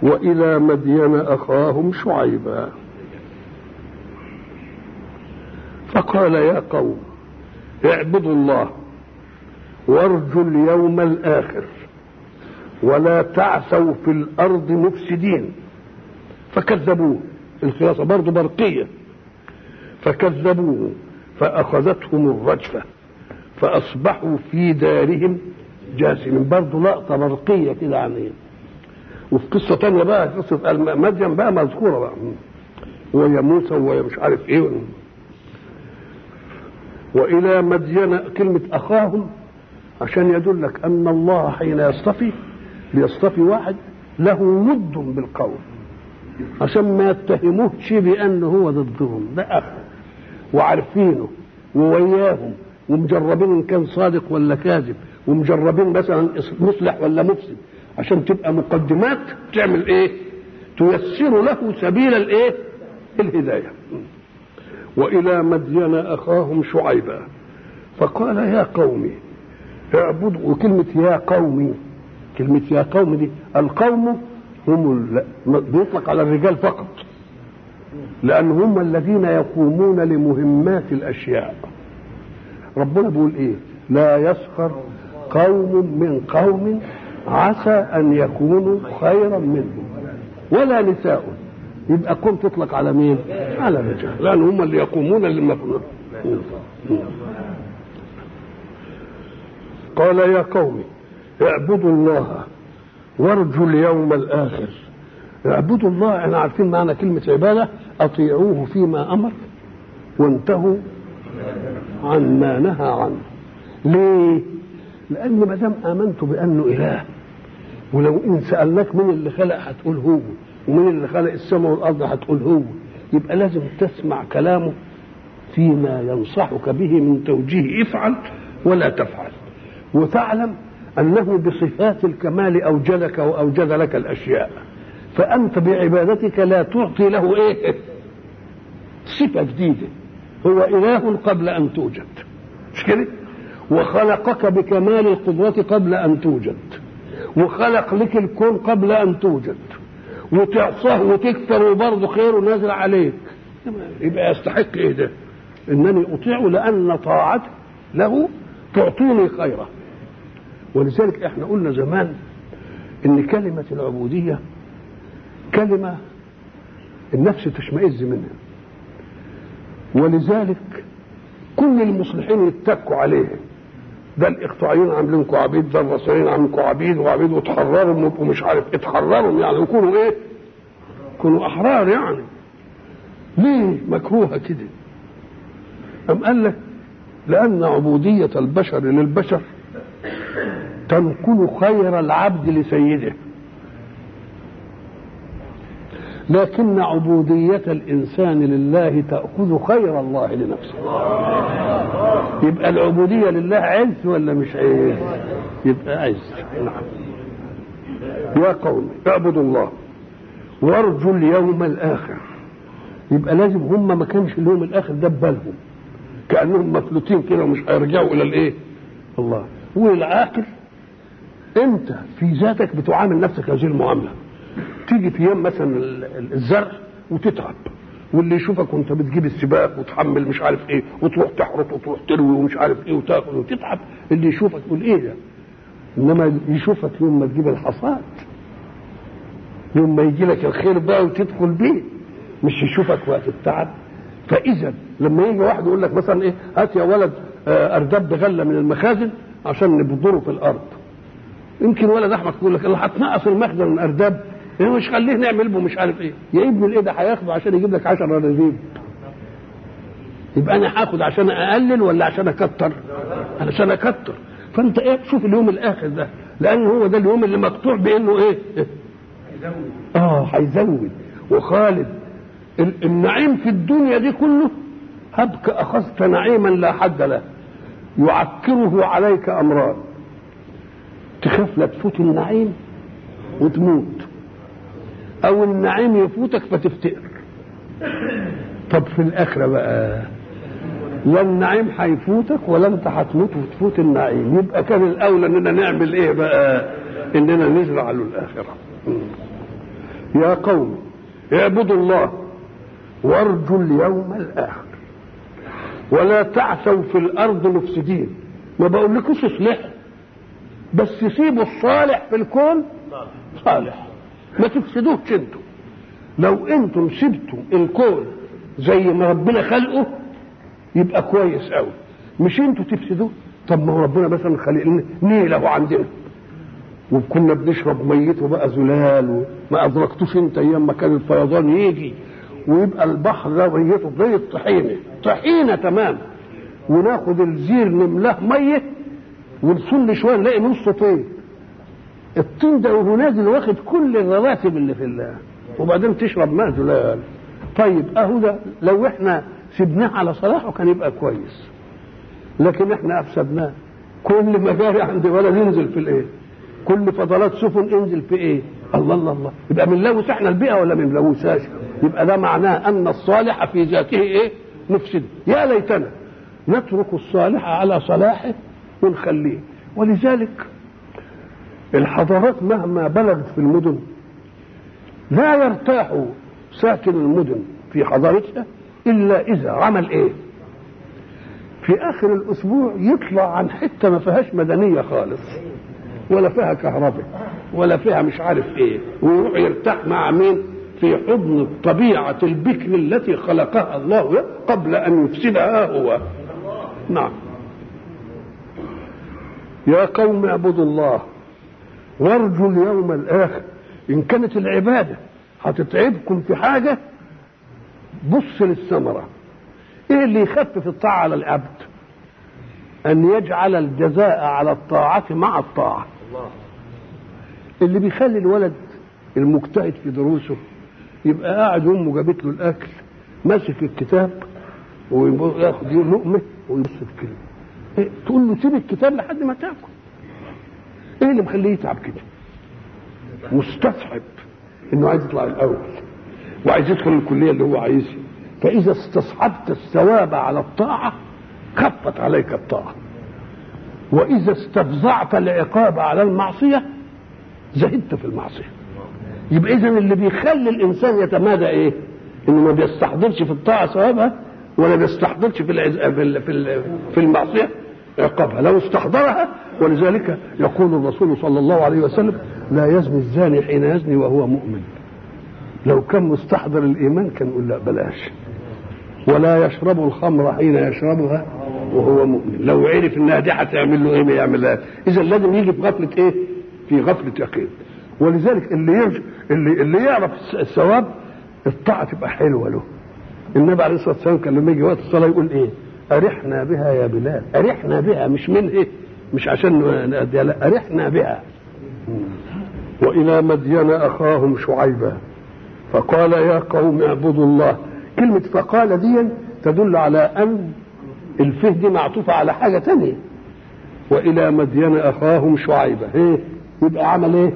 وإلى مدين أخاهم شعيبا فقال يا قوم اعبدوا الله وارجوا اليوم الآخر ولا تعثوا في الأرض مفسدين فكذبوه الخلاصة برضه برقية فكذبوه فأخذتهم الرجفة فأصبحوا في دارهم جاثمين برضه لقطة برقية كده عنهم وفي قصة تانية بقى قصة مدين بقى مذكورة بقى ويا موسى ويا مش عارف ايه وإلى مدين كلمة أخاهم عشان يدلك أن الله حين يصطفي بيصطفي واحد له ود بالقول عشان ما يتهموهش بأنه هو ضدهم ده أخ وعارفينه ووياهم ومجربين إن كان صادق ولا كاذب ومجربين مثلا مصلح ولا مفسد عشان تبقى مقدمات تعمل ايه تيسر له سبيل الايه الهدايه والى مدين اخاهم شعيبا فقال يا قومي اعبدوا وكلمه يا قومي كلمه يا قوم دي القوم هم بيطلق على الرجال فقط لان هم الذين يقومون لمهمات الاشياء ربنا بيقول ايه لا يسخر قوم من قوم عسى ان يكونوا خيرا منهم ولا نساء يبقى قوم تطلق على مين على الرجال لان هم اللي يقومون للمفعول قال يا قوم اعبدوا الله وارجوا اليوم الاخر اعبدوا الله احنا عارفين معنى كلمه عباده اطيعوه فيما امر وانتهوا عن ما نهى عنه ليه لان ما دام امنت بانه اله ولو ان سالناك مين اللي خلق هتقول هو ومين اللي خلق السماء والارض هتقول هو يبقى لازم تسمع كلامه فيما ينصحك به من توجيه افعل ولا تفعل وتعلم انه بصفات الكمال اوجدك واوجد لك الاشياء فانت بعبادتك لا تعطي له ايه صفه جديده هو اله قبل ان توجد مش كده وخلقك بكمال القدرة قبل أن توجد وخلق لك الكون قبل أن توجد وتعصاه وتكفر وبرضه خيره نازل عليك يبقى يستحق ايه ده انني اطيعه لان طاعته له تعطيني خيرا ولذلك احنا قلنا زمان ان كلمة العبودية كلمة النفس تشمئز منها ولذلك كل المصلحين يتكوا عليها ده الاقطاعيين عاملينكم عبيد ده الرسولين عاملينكم عبيد وعبيد وتحرروا ومش عارف اتحرروا يعني يكونوا ايه؟ يكونوا احرار يعني ليه مكروهه كده؟ أم قال لك لأن عبودية البشر للبشر تنقل خير العبد لسيده لكن عبودية الإنسان لله تأخذ خير الله لنفسه يبقى العبودية لله عز ولا مش عز يبقى عز نعم يا قوم اعبدوا الله وارجوا اليوم الآخر يبقى لازم هم ما كانش اليوم الآخر ده ببالهم كأنهم مفلوتين كده ومش هيرجعوا إلى الإيه الله والعاقل أنت في ذاتك بتعامل نفسك هذه المعاملة تيجي في يوم مثلا الزرع وتتعب واللي يشوفك وانت بتجيب السباق وتحمل مش عارف ايه وتروح تحرط وتروح تروي ومش عارف ايه وتاكل وتتعب اللي يشوفك يقول ايه ده انما يشوفك يوم ما تجيب الحصاد يوم ما يجي لك الخير بقى وتدخل بيه مش يشوفك وقت التعب فاذا لما يجي واحد يقول لك مثلا ايه هات يا ولد ارداب بغله من المخازن عشان نبذره في الارض يمكن ولد احمد يقول لك اللي هتنقص المخزن من ارداب يعني مش خليه نعمل به مش عارف ايه يا ابن الايه ده هياخده عشان يجيب لك 10 رغيف يبقى انا هاخد عشان اقلل ولا عشان اكتر علشان اكتر فانت ايه شوف اليوم الاخر ده لان هو ده اليوم اللي مقطوع بانه ايه اه هيزود وخالد النعيم في الدنيا دي كله هبك اخذت نعيما لا حد له يعكره عليك امران تخاف لا تفوت النعيم وتموت او النعيم يفوتك فتفتقر طب في الاخره بقى لا النعيم هيفوتك ولا انت هتموت وتفوت النعيم يبقى كان الاولى اننا نعمل ايه بقى اننا نزرع له الاخره يا قوم اعبدوا الله وارجوا اليوم الاخر ولا تعثوا في الارض مفسدين ما بقولكوش اصلحوا بس سيبوا الصالح في الكون صالح ما تفسدوش انتم لو انتم سبتوا الكون زي ما ربنا خلقه يبقى كويس قوي مش انتوا تفسدوه طب ما هو ربنا مثلا خلق نيله عندنا وكنا بنشرب ميت وبقى زلال وما ادركتوش انت ايام ما كان الفيضان يجي ويبقى البحر ده ميته زي الطحينه طحينه تمام وناخد الزير نملاه ميه ونصل شويه نلاقي نص طين الطين ده وهو نازل واخد كل الرواتب اللي في الله وبعدين تشرب ماء زلال طيب اهو ده لو احنا سبناه على صلاحه كان يبقى كويس لكن احنا افسدناه كل مجاري عند ولد ينزل في الايه كل فضلات سفن انزل في ايه الله الله الله يبقى بنلوث احنا البيئه ولا ما بنلوثهاش يبقى ده معناه ان الصالح في ذاته ايه مفسد يا ليتنا نترك الصالح على صلاحه ونخليه ولذلك الحضارات مهما بلغت في المدن لا يرتاح ساكن المدن في حضارتها الا اذا عمل ايه في اخر الاسبوع يطلع عن حته ما فيهاش مدنيه خالص ولا فيها كهرباء ولا فيها مش عارف ايه ويروح يرتاح مع مين في حضن الطبيعة البكر التي خلقها الله قبل أن يفسدها هو نعم يا قوم اعبدوا الله وارجوا اليوم الآخر إن كانت العبادة هتتعبكم في حاجة بص للثمرة إيه اللي يخفف الطاعة على العبد أن يجعل الجزاء على الطاعة مع الطاعة اللي بيخلي الولد المجتهد في دروسه يبقى قاعد امه جابت له الاكل ماسك الكتاب وياخد لقمه ويبص في كلمه إيه؟ تقول له سيب الكتاب لحد ما تاكل ايه اللي مخليه يتعب كده مستصعب انه عايز يطلع الاول وعايز يدخل الكليه اللي هو عايزها فاذا استصحبت الثواب على الطاعه خفت عليك الطاعه واذا استفزعت العقاب على المعصيه زهدت في المعصيه يبقى اذا اللي بيخلي الانسان يتمادى ايه انه ما بيستحضرش في الطاعه ثوابها ولا بيستحضرش في العز... في ال... في, ال... في المعصيه عقابها لو استحضرها ولذلك يقول الرسول صلى الله عليه وسلم لا يزني الزاني حين يزني وهو مؤمن لو كان مستحضر الايمان كان يقول لا بلاش ولا يشرب الخمر حين يشربها وهو مؤمن لو عرف انها دي هتعمل له ايه ما يعملها اذا لازم يجي في غفله ايه في غفله يقين ولذلك اللي يرج... اللي اللي يعرف الثواب الطاعه تبقى حلوه له النبي عليه الصلاه والسلام كان لما يجي وقت الصلاه يقول ايه ارحنا بها يا بلال ارحنا بها مش من ايه مش عشان نأديها لا ارحنا بها والى مدين اخاهم شعيبا فقال يا قوم اعبدوا الله كلمه فقال دي تدل على ان الفه دي معطوفه على حاجه تانية والى مدين اخاهم شعيبا ايه يبقى عمل ايه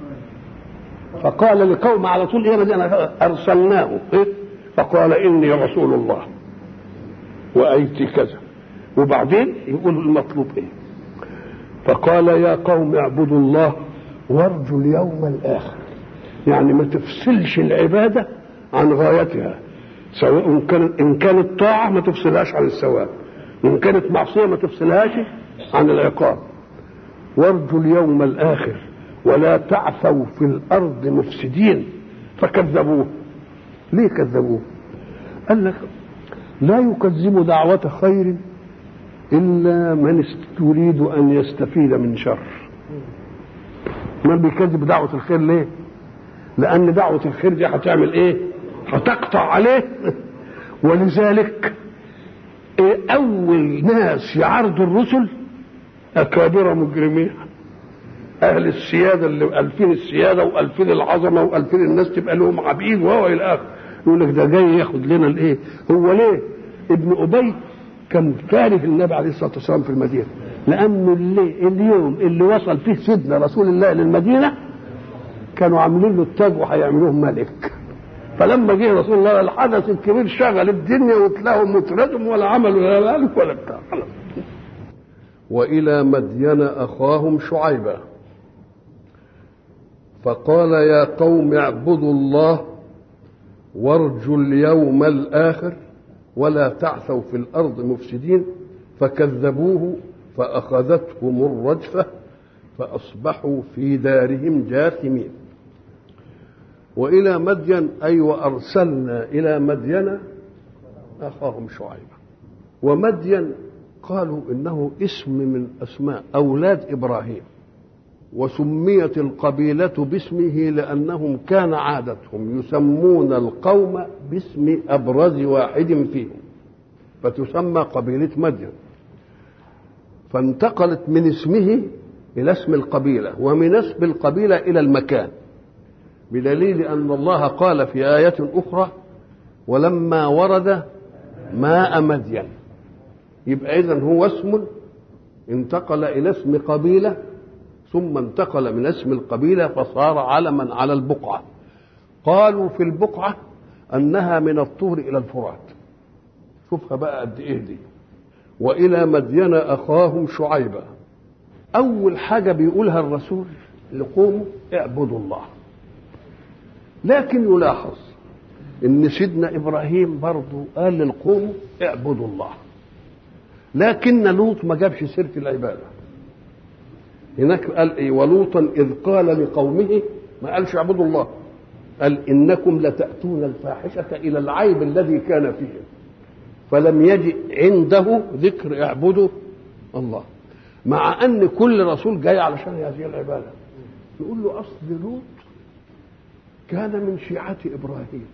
فقال لقوم على طول ايه مدين ارسلناه إيه؟ فقال اني رسول الله وايتي كذا وبعدين يقول المطلوب ايه فقال يا قوم اعبدوا الله وارجوا اليوم الاخر يعني ما تفصلش العباده عن غايتها سواء كانت ان كانت طاعه ما تفصلهاش عن الثواب وان كانت معصيه ما تفصلهاش عن العقاب وارجوا اليوم الاخر ولا تعثوا في الارض مفسدين فكذبوه ليه كذبوه قال لك لا يكذب دعوة خير إلا من يريد أن يستفيد من شر من بيكذب دعوة الخير ليه لأن دعوة الخير دي هتعمل إيه هتقطع عليه ولذلك إيه أول ناس يعرضوا الرسل أكابر مجرمين أهل السيادة اللي ألفين السيادة وألفين العظمة وألفين الناس تبقى لهم عبيد وهو إلى آخره يقول لك ده جاي ياخد لنا الإيه هو ليه ابن أبي كان كاره النبي عليه الصلاة والسلام في المدينة لأنه اللي اليوم اللي وصل فيه سيدنا رسول الله للمدينة كانوا عاملين له التاج وهيعملوه ملك فلما جه رسول الله الحدث الكبير شغل الدنيا وتلاهم متردم ولا عملوا لا ملك ولا بتاع خلاص والى مدين اخاهم شعيبا فقال يا قوم اعبدوا الله وارجوا اليوم الآخر ولا تعثوا في الأرض مفسدين فكذبوه فأخذتهم الرجفة فأصبحوا في دارهم جاثمين وإلى مدين أي وأرسلنا إلى مدين أخاهم شعيبا ومدين قالوا إنه اسم من أسماء أولاد إبراهيم وسميت القبيلة باسمه لأنهم كان عادتهم يسمون القوم باسم أبرز واحد فيهم فتسمى قبيلة مدين فانتقلت من اسمه إلى اسم القبيلة ومن اسم القبيلة إلى المكان بدليل أن الله قال في آية أخرى ولما ورد ماء مدين يبقى إذن هو اسم انتقل إلى اسم قبيلة ثم انتقل من اسم القبيلة فصار علما على البقعة قالوا في البقعة أنها من الطور إلى الفرات شوفها بقى قد إيه دي وإلى مدين أخاهم شعيبا أول حاجة بيقولها الرسول لقوموا اعبدوا الله لكن يلاحظ ان سيدنا ابراهيم برضه قال للقوم اعبدوا الله لكن لوط ما جابش سيره العباده هناك قال ايه ولوطا اذ قال لقومه ما قالش اعبدوا الله قال انكم لتاتون الفاحشه الى العيب الذي كان فيه فلم يجئ عنده ذكر اعبدوا الله مع ان كل رسول جاي علشان هذه العباده يقول له اصل لوط كان من شيعة إبراهيم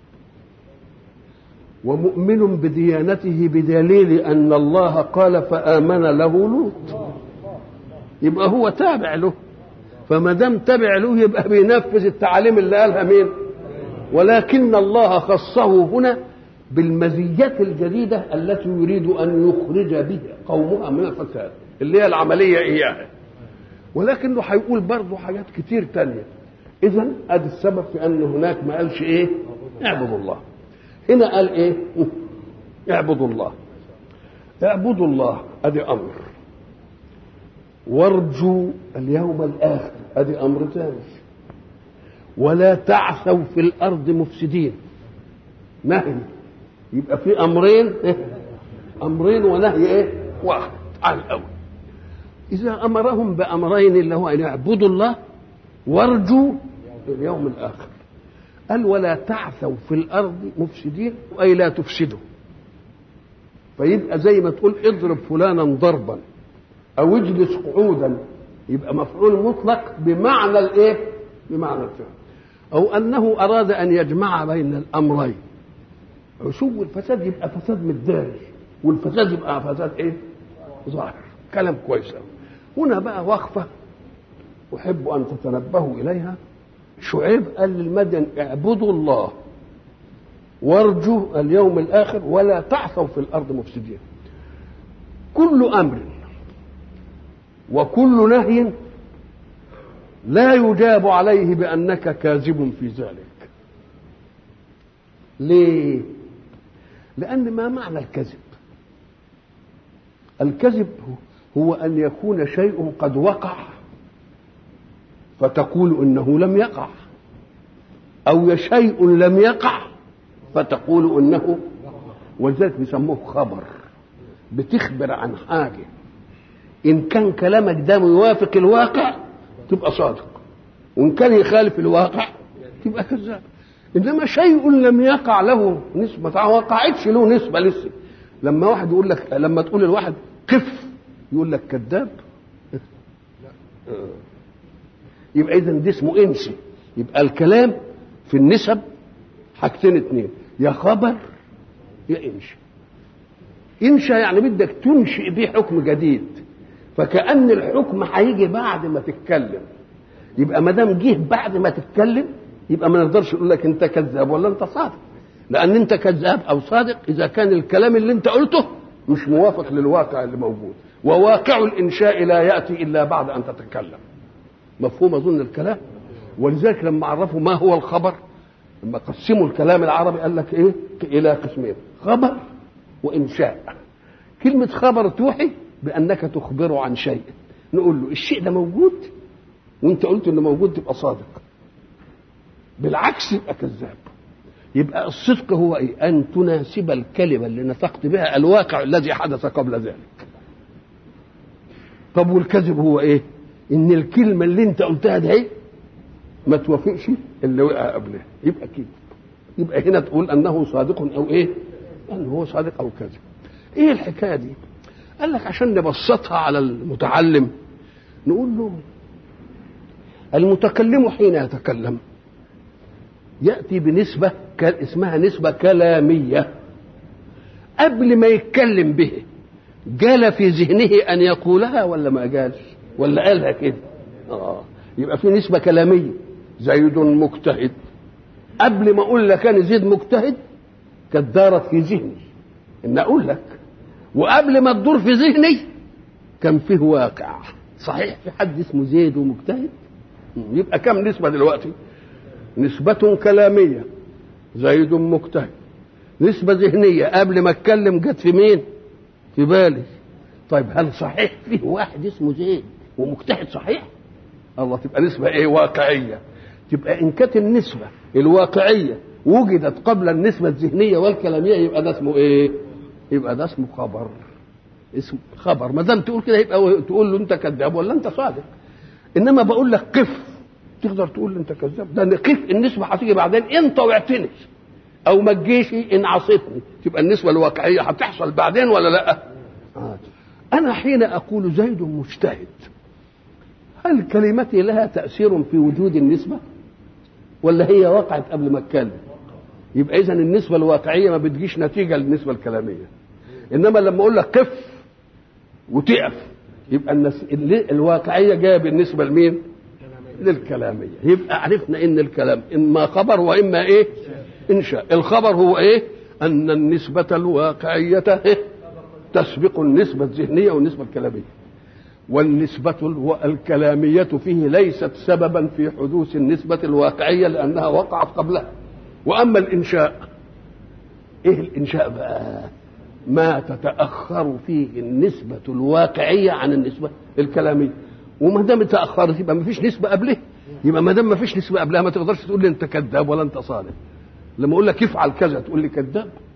ومؤمن بديانته بدليل أن الله قال فآمن له لوط يبقى هو تابع له فما دام تابع له يبقى بينفذ التعاليم اللي قالها مين ولكن الله خصه هنا بالمزيات الجديدة التي يريد أن يخرج بها قومها من الفساد اللي هي العملية إياها ولكنه هيقول برضه حاجات كتير تانية اذا ادي السبب في ان هناك ما قالش ايه اعبدوا الله هنا قال ايه اعبدوا الله اعبدوا الله ادي امر وارجوا اليوم الاخر ادي امر ثاني ولا تعثوا في الارض مفسدين نهي يبقى في امرين امرين ونهي ايه واحد على الاول اذا امرهم بامرين اللي هو ان يعبدوا الله وارجوا اليوم الاخر قال ولا تعثوا في الارض مفسدين اي لا تفسدوا فيبقى زي ما تقول اضرب فلانا ضربا او اجلس قعودا يبقى مفعول مطلق بمعنى الايه بمعنى الفعل او انه اراد ان يجمع بين الامرين عشو الفساد يبقى فساد متدارج والفساد يبقى فساد ايه ظاهر كلام كويس هنا بقى وقفه أحب أن تتنبهوا إليها شعيب قال للمدن اعبدوا الله وارجوا اليوم الآخر ولا تعثوا في الأرض مفسدين كل أمر وكل نهي لا يجاب عليه بأنك كاذب في ذلك ليه لأن ما معنى الكذب الكذب هو أن يكون شيء قد وقع فتقول انه لم يقع او شيء لم يقع فتقول انه ولذلك بيسموه خبر بتخبر عن حاجه ان كان كلامك ده يوافق الواقع تبقى صادق وان كان يخالف الواقع تبقى كذاب انما شيء لم يقع له نسبه ما وقعتش له نسبه لسه لما واحد يقول لك لما تقول لواحد قف يقول لك كذاب يبقى اذا ده اسمه انسي يبقى الكلام في النسب حاجتين اتنين يا خبر يا انشا انشا يعني بدك تنشئ به حكم جديد فكأن الحكم هيجي بعد ما تتكلم يبقى ما دام جه بعد ما تتكلم يبقى ما نقدرش نقول لك انت كذاب ولا انت صادق لان انت كذاب او صادق اذا كان الكلام اللي انت قلته مش موافق للواقع اللي موجود وواقع الانشاء لا ياتي الا بعد ان تتكلم مفهوم اظن الكلام ولذلك لما عرفوا ما هو الخبر لما قسموا الكلام العربي قال لك ايه الى قسمين خبر وانشاء كلمه خبر توحي بانك تخبره عن شيء نقول له الشيء ده موجود وانت قلت انه موجود تبقى صادق بالعكس يبقى كذاب يبقى الصدق هو ايه ان تناسب الكلمه اللي نطقت بها الواقع الذي حدث قبل ذلك طب والكذب هو ايه ان الكلمه اللي انت قلتها دي ما توافقش اللي وقع قبلها يبقى كذب يبقى هنا تقول انه صادق او ايه انه هو صادق او كذب ايه الحكايه دي قال لك عشان نبسطها على المتعلم نقول له المتكلم حين يتكلم ياتي بنسبه اسمها نسبه كلاميه قبل ما يتكلم به جال في ذهنه ان يقولها ولا ما جالش ولا قالها كده اه يبقى في نسبه كلاميه زيد مجتهد قبل ما اقول لك انا زيد مجتهد كانت دارت في ذهني ان اقول لك وقبل ما تدور في ذهني كان فيه واقع صحيح في حد اسمه زيد ومجتهد يبقى كم نسبه دلوقتي نسبة كلامية زيد مجتهد نسبة ذهنية قبل ما اتكلم جت في مين في بالي طيب هل صحيح فيه واحد اسمه زيد ومجتهد صحيح الله تبقى نسبة ايه واقعية تبقى ان كانت النسبة الواقعية وجدت قبل النسبة الذهنية والكلامية يبقى ده اسمه ايه يبقى ده اسمه خبر اسم خبر ما دام تقول كده يبقى تقول له انت كذاب ولا انت صادق انما بقول لك قف تقدر تقول انت كذاب ده قف النسبه هتيجي بعدين انت وعتني او ما تجيش ان عصيتني تبقى النسبه الواقعيه هتحصل بعدين ولا لا آه. انا حين اقول زيد مجتهد هل كلمتي لها تاثير في وجود النسبه ولا هي وقعت قبل ما اتكلم يبقى اذا النسبه الواقعيه ما بتجيش نتيجه للنسبه الكلاميه انما لما اقول لك قف وتقف يبقى النس... الواقعيه جايه بالنسبه لمين للكلاميه يبقى عرفنا ان الكلام اما خبر واما ايه انشاء الخبر هو ايه ان النسبه الواقعيه إيه؟ تسبق النسبه الذهنيه والنسبه الكلاميه والنسبة الكلامية فيه ليست سببا في حدوث النسبة الواقعية لأنها وقعت قبلها وأما الإنشاء إيه الإنشاء بقى ما تتأخر فيه النسبة الواقعية عن النسبة الكلامية وما دام تاخرت يبقى ما فيش نسبه قبلها يبقى ما دام ما فيش نسبه قبلها ما تقدرش تقول لي انت كذاب ولا انت صادق لما اقول لك افعل كذا تقول لي كذاب